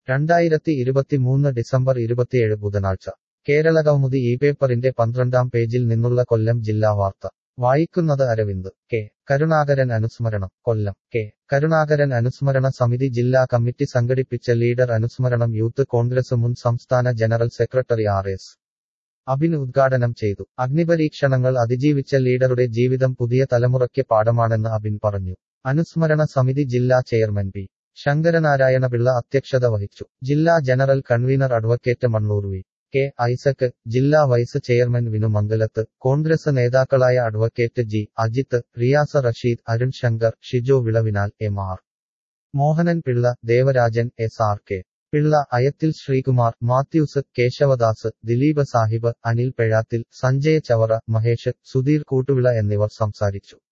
രണ്ടായിരത്തി ഇരുപത്തിമൂന്ന് ഡിസംബർ ഇരുപത്തിയേഴ് ബുധനാഴ്ച കേരളകൗമുദി ഈ പേപ്പറിന്റെ പന്ത്രണ്ടാം പേജിൽ നിന്നുള്ള കൊല്ലം ജില്ലാ വാർത്ത വായിക്കുന്നത് അരവിന്ദ് കെ കരുണാകരൻ അനുസ്മരണം കൊല്ലം കെ കരുണാകരൻ അനുസ്മരണ സമിതി ജില്ലാ കമ്മിറ്റി സംഘടിപ്പിച്ച ലീഡർ അനുസ്മരണം യൂത്ത് കോൺഗ്രസ് മുൻ സംസ്ഥാന general secretary R S Abin ഉദ്ഘാടനം ചെയ്തു അഗ്നിപരീക്ഷണങ്ങൾ അതിജീവിച്ച ലീഡറുടെ ജീവിതം പുതിയ തലമുറയ്ക്ക് പാഠമാണെന്ന് അബിൻ പറഞ്ഞു അനുസ്മരണ സമിതി ജില്ലാ ചെയർമാൻ പി ശങ്കരനാരായണപിള്ള അധ്യക്ഷത വഹിച്ചു ജില്ലാ general convener advocate Mannoor V K Isaac ജില്ലാ വൈസ് ചെയർമാൻ വിനു മംഗലത്ത് കോൺഗ്രസ് നേതാക്കളായ അഡ്വക്കേറ്റ് ജി അജിത്ത് റിയാസ റഷീദ് അരുൺ ശങ്കർ ഷിജോ വിളവിനാൽ M R Mohanan Pillai Devarajan S R K Pillai Ayathil Sreekumar Mathews Kesavadas Dileep Sahib Anil Pezhathil Sanjay Chavara Mahesh Sudheer Koottuvila എന്നിവർ സംസാരിച്ചു